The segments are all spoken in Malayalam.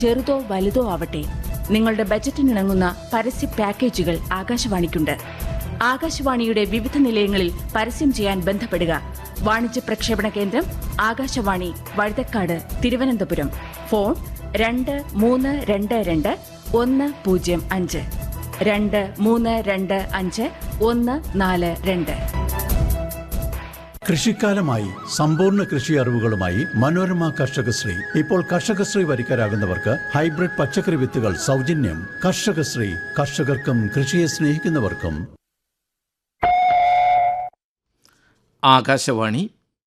ചെറുതോ വലുതോ ആവട്ടെ നിങ്ങളുടെ ബജറ്റിനിണങ്ങുന്ന പരസ്യ പാക്കേജുകൾ ആകാശവാണിക്കുണ്ട് ആകാശവാണിയുടെ വിവിധ നിലയങ്ങളിൽ പരസ്യം ചെയ്യാൻ ബന്ധപ്പെടുക വാണിജ്യ പ്രക്ഷേപണ കേന്ദ്രം ആകാശവാണി വഴുതക്കാട് തിരുവനന്തപുരം ഫോൺ രണ്ട് മൂന്ന് രണ്ട് രണ്ട് ഒന്ന് പൂജ്യം അഞ്ച് രണ്ട് മൂന്ന് രണ്ട് അഞ്ച് ഒന്ന് നാല് രണ്ട് കൃഷിക്കാലമായി സമ്പൂർണ്ണ കൃഷി അറിവുകളുമായി മനോരമ കർഷകശ്രീ ഇപ്പോൾ കർഷകശ്രീ വരിക്കാരാകുന്നവർക്ക് ഹൈബ്രിഡ് പച്ചക്കറി വിത്തുകൾ സൗജന്യം കർഷകശ്രീ കർഷകർക്കും കൃഷിയെ സ്നേഹിക്കുന്നവർക്കും ആകാശവാണി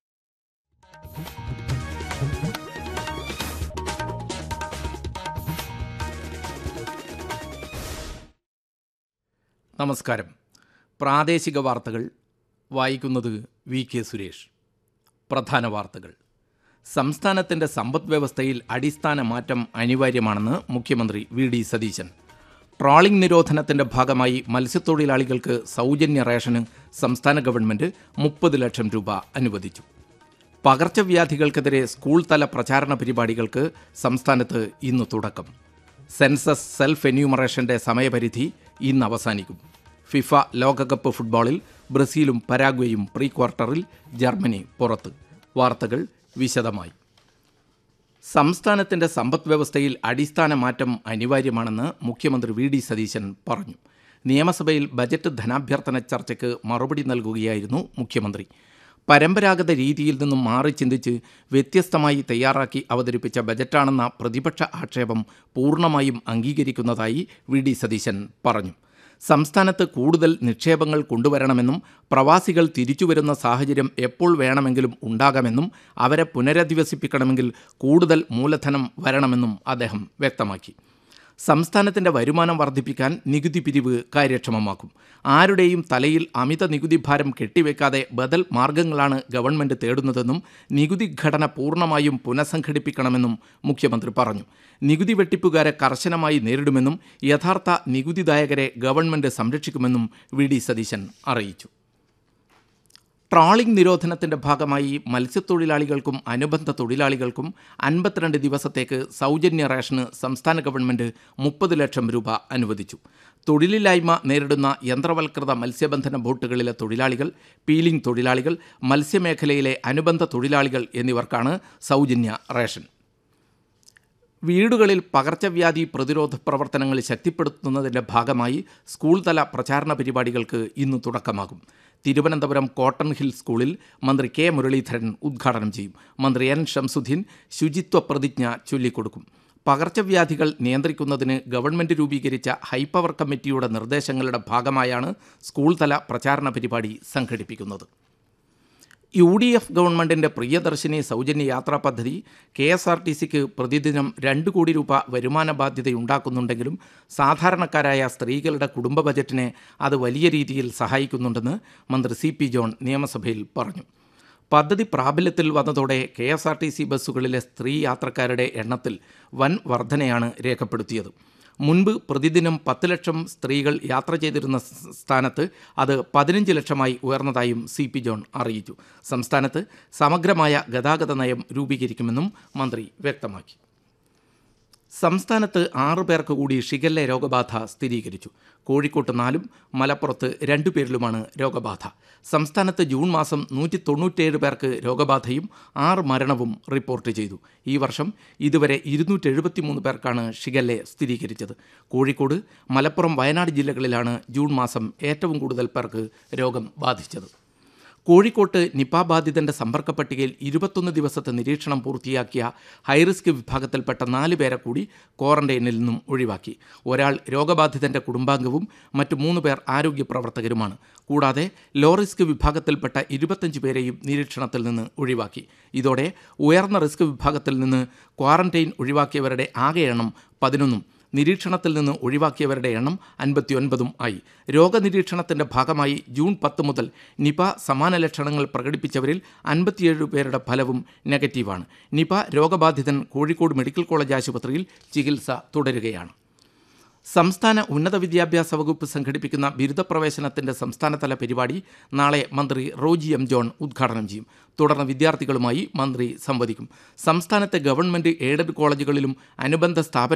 നമസ്കാരം പ്രാദേശിക വാർത്തകൾ വായിക്കുന്നത് വി കെ സുരേഷ് പ്രധാന വാർത്തകൾ സംസ്ഥാനത്തിൻ്റെ സമ്പദ് വ്യവസ്ഥയിൽ അടിസ്ഥാന മാറ്റം അനിവാര്യമാണെന്ന് മുഖ്യമന്ത്രി വി ഡി സതീശൻ ട്രോളിംഗ് നിരോധനത്തിന്റെ ഭാഗമായി മത്സ്യത്തൊഴിലാളികൾക്ക് സൗജന്യ റേഷന് സംസ്ഥാന ഗവൺമെന്റ് മുപ്പത് ലക്ഷം രൂപ അനുവദിച്ചു പകർച്ചവ്യാധികൾക്കെതിരെ സ്കൂൾ തല പ്രചാരണ പരിപാടികൾക്ക് സംസ്ഥാനത്ത് ഇന്ന് തുടക്കം സെൻസസ് സെൽഫ് എന്യൂമറേഷന്റെ സമയപരിധി ഇന്ന് അവസാനിക്കും ഫിഫ ലോകകപ്പ് ഫുട്ബോളിൽ ബ്രസീലും പരാഗ്വേയും പ്രീ ക്വാർട്ടറിൽ ജർമ്മനി പുറത്ത് വാർത്തകൾ വിശദമായി സംസ്ഥാനത്തിന്റെ സമ്പദ് വ്യവസ്ഥയിൽ അടിസ്ഥാന മാറ്റം അനിവാര്യമാണെന്ന് മുഖ്യമന്ത്രി വി ഡി സതീശൻ പറഞ്ഞു നിയമസഭയിൽ ബജറ്റ് ധനാഭ്യർത്ഥന ചർച്ചയ്ക്ക് മറുപടി നൽകുകയായിരുന്നു മുഖ്യമന്ത്രി പരമ്പരാഗത രീതിയിൽ നിന്നും മാറി ചിന്തിച്ച് വ്യത്യസ്തമായി തയ്യാറാക്കി അവതരിപ്പിച്ച ബജറ്റാണെന്ന പ്രതിപക്ഷ ആക്ഷേപം പൂർണ്ണമായും അംഗീകരിക്കുന്നതായി വി ഡി സതീശൻ പറഞ്ഞു സംസ്ഥാനത്ത് കൂടുതൽ നിക്ഷേപങ്ങൾ കൊണ്ടുവരണമെന്നും പ്രവാസികൾ തിരിച്ചുവരുന്ന സാഹചര്യം എപ്പോൾ വേണമെങ്കിലും ഉണ്ടാകാമെന്നും അവരെ പുനരധിവസിപ്പിക്കണമെങ്കിൽ കൂടുതൽ മൂലധനം വരണമെന്നും അദ്ദേഹം വ്യക്തമാക്കി സംസ്ഥാനത്തിന്റെ വരുമാനം വർദ്ധിപ്പിക്കാൻ നികുതി പിരിവ് കാര്യക്ഷമമാക്കും ആരുടെയും തലയിൽ അമിത നികുതി ഭാരം കെട്ടിവെക്കാതെ ബദൽ മാർഗങ്ങളാണ് ഗവൺമെന്റ് തേടുന്നതെന്നും നികുതി ഘടന പൂർണ്ണമായും പുനഃസംഘടിപ്പിക്കണമെന്നും മുഖ്യമന്ത്രി പറഞ്ഞു നികുതി വെട്ടിപ്പുകാരെ കർശനമായി നേരിടുമെന്നും യഥാർത്ഥ നികുതിദായകരെ ഗവൺമെന്റ് സംരക്ഷിക്കുമെന്നും വി ഡി സതീശൻ അറിയിച്ചു ട്രോളിംഗ് നിരോധനത്തിന്റെ ഭാഗമായി മത്സ്യത്തൊഴിലാളികൾക്കും അനുബന്ധ തൊഴിലാളികൾക്കും അൻപത്തിരണ്ട് ദിവസത്തേക്ക് സൗജന്യ റേഷന് സംസ്ഥാന ഗവൺമെന്റ് മുപ്പത് ലക്ഷം രൂപ അനുവദിച്ചു തൊഴിലില്ലായ്മ നേരിടുന്ന യന്ത്രവൽകൃത മത്സ്യബന്ധന ബോട്ടുകളിലെ തൊഴിലാളികൾ പീലിംഗ് തൊഴിലാളികൾ മത്സ്യമേഖലയിലെ അനുബന്ധ തൊഴിലാളികൾ എന്നിവർക്കാണ് സൗജന്യ റേഷൻ വീടുകളിൽ പകർച്ചവ്യാധി പ്രതിരോധ പ്രവർത്തനങ്ങൾ ശക്തിപ്പെടുത്തുന്നതിൻ്റെ ഭാഗമായി സ്കൂൾ തല പ്രചാരണ പരിപാടികൾക്ക് ഇന്ന് തുടക്കമാകും തിരുവനന്തപുരം കോട്ടൺ ഹിൽ സ്കൂളിൽ മന്ത്രി കെ മുരളീധരൻ ഉദ്ഘാടനം ചെയ്യും മന്ത്രി എൻ ഷംസുദ്ദീൻ ശുചിത്വ പ്രതിജ്ഞ ചൊല്ലിക്കൊടുക്കും പകർച്ചവ്യാധികൾ നിയന്ത്രിക്കുന്നതിന് ഗവൺമെൻറ് രൂപീകരിച്ച ഹൈപ്പവർ കമ്മിറ്റിയുടെ നിർദ്ദേശങ്ങളുടെ ഭാഗമായാണ് സ്കൂൾ തല പ്രചാരണ പരിപാടി സംഘടിപ്പിക്കുന്നത് യു ഡി എഫ് ഗവൺമെൻറ്റിൻ്റെ പ്രിയദർശിനി സൗജന്യ യാത്രാ പദ്ധതി കെ എസ് ആർ ടി സിക്ക് പ്രതിദിനം രണ്ട് കോടി രൂപ വരുമാന ബാധ്യതയുണ്ടാക്കുന്നുണ്ടെങ്കിലും സാധാരണക്കാരായ സ്ത്രീകളുടെ കുടുംബ ബജറ്റിനെ അത് വലിയ രീതിയിൽ സഹായിക്കുന്നുണ്ടെന്ന് മന്ത്രി സി പി ജോൺ നിയമസഭയിൽ പറഞ്ഞു പദ്ധതി പ്രാബല്യത്തിൽ വന്നതോടെ K S R T C ബസ്സുകളിലെ സ്ത്രീ യാത്രക്കാരുടെ എണ്ണത്തിൽ വൻ വർധനയാണ് രേഖപ്പെടുത്തിയത് മുൻപ് പ്രതിദിനം പത്ത് ലക്ഷം സ്ത്രീകൾ യാത്ര ചെയ്തിരുന്ന സ് സ്ഥാനത്ത് അത് പതിനഞ്ച് ലക്ഷമായി ഉയർന്നതായും സി പി ജോൺ അറിയിച്ചു സംസ്ഥാനത്ത് സമഗ്രമായ ഗതാഗത നയം രൂപീകരിക്കുമെന്നും മന്ത്രി വ്യക്തമാക്കി സംസ്ഥാനത്ത് ആറു പേർക്ക് കൂടി ഷിഗല്ല രോഗബാധ സ്ഥിരീകരിച്ചു കോഴിക്കോട്ട് നാലും മലപ്പുറത്ത് രണ്ടു പേരിലുമാണ് രോഗബാധ സംസ്ഥാനത്ത് ജൂൺ മാസം നൂറ്റി തൊണ്ണൂറ്റേഴ് പേർക്ക് രോഗബാധയും ആറ് മരണവും റിപ്പോർട്ട് ചെയ്തു ഈ വർഷം ഇതുവരെ ഇരുന്നൂറ്റി എഴുപത്തിമൂന്ന് പേർക്കാണ് ഷിഗല്ലെ സ്ഥിരീകരിച്ചത് കോഴിക്കോട് മലപ്പുറം വയനാട് ജില്ലകളിലാണ് ജൂൺ മാസം ഏറ്റവും കൂടുതൽ പേർക്ക് രോഗം ബാധിച്ചത് കോഴിക്കോട്ട് നിപ ബാധിതന്റെ സമ്പർക്ക പട്ടികയിൽ ഇരുപത്തൊന്ന് ദിവസത്തെ നിരീക്ഷണം പൂർത്തിയാക്കിയ ഹൈറിസ്ക് വിഭാഗത്തിൽപ്പെട്ട നാല് പേരെ കൂടി ക്വാറന്റൈനിൽ നിന്നും ഒഴിവാക്കി ഒരാൾ രോഗബാധിതന്റെ കുടുംബാംഗവും മറ്റു മൂന്ന് പേർ ആരോഗ്യ പ്രവർത്തകരുമാണ് കൂടാതെ ലോ റിസ്ക് വിഭാഗത്തിൽപ്പെട്ട ഇരുപത്തഞ്ച് പേരെയും നിരീക്ഷണത്തിൽ നിന്ന് ഒഴിവാക്കി ഇതോടെ ഉയർന്ന റിസ്ക് വിഭാഗത്തിൽ നിന്ന് ക്വാറന്റൈൻ ഒഴിവാക്കിയവരുടെ ആകെ എണ്ണം പതിനൊന്നും നിരീക്ഷണത്തിൽ നിന്ന് ഒഴിവാക്കിയവരുടെ എണ്ണം അൻപത്തിയൊൻപതും ആയി രോഗനിരീക്ഷണത്തിന്റെ ഭാഗമായി ജൂൺ പത്ത് മുതൽ നിപ സമാന ലക്ഷണങ്ങൾ പ്രകടിപ്പിച്ചവരിൽ അൻപത്തിയേഴ് പേരുടെ ഫലവും നെഗറ്റീവാണ് നിപ രോഗബാധിതൻ കോഴിക്കോട് മെഡിക്കൽ കോളേജ് ആശുപത്രിയിൽ ചികിത്സ തുടരുകയാണ് സംസ്ഥാന ഉന്നത വിദ്യാഭ്യാസ വകുപ്പ് സംഘടിപ്പിക്കുന്ന ബിരുദ പ്രവേശനത്തിന്റെ സംസ്ഥാനതല പരിപാടി നാളെ മന്ത്രി റോജി എം ജോൺ ഉദ്ഘാടനം ചെയ്യും തുടർന്ന് വിദ്യാർത്ഥികളുമായി മന്ത്രി സംവദിക്കും സംസ്ഥാനത്തെ ഗവൺമെന്റ് എയ്ഡഡ് കോളേജുകളിലും അനുബന്ധ സ്ഥാപന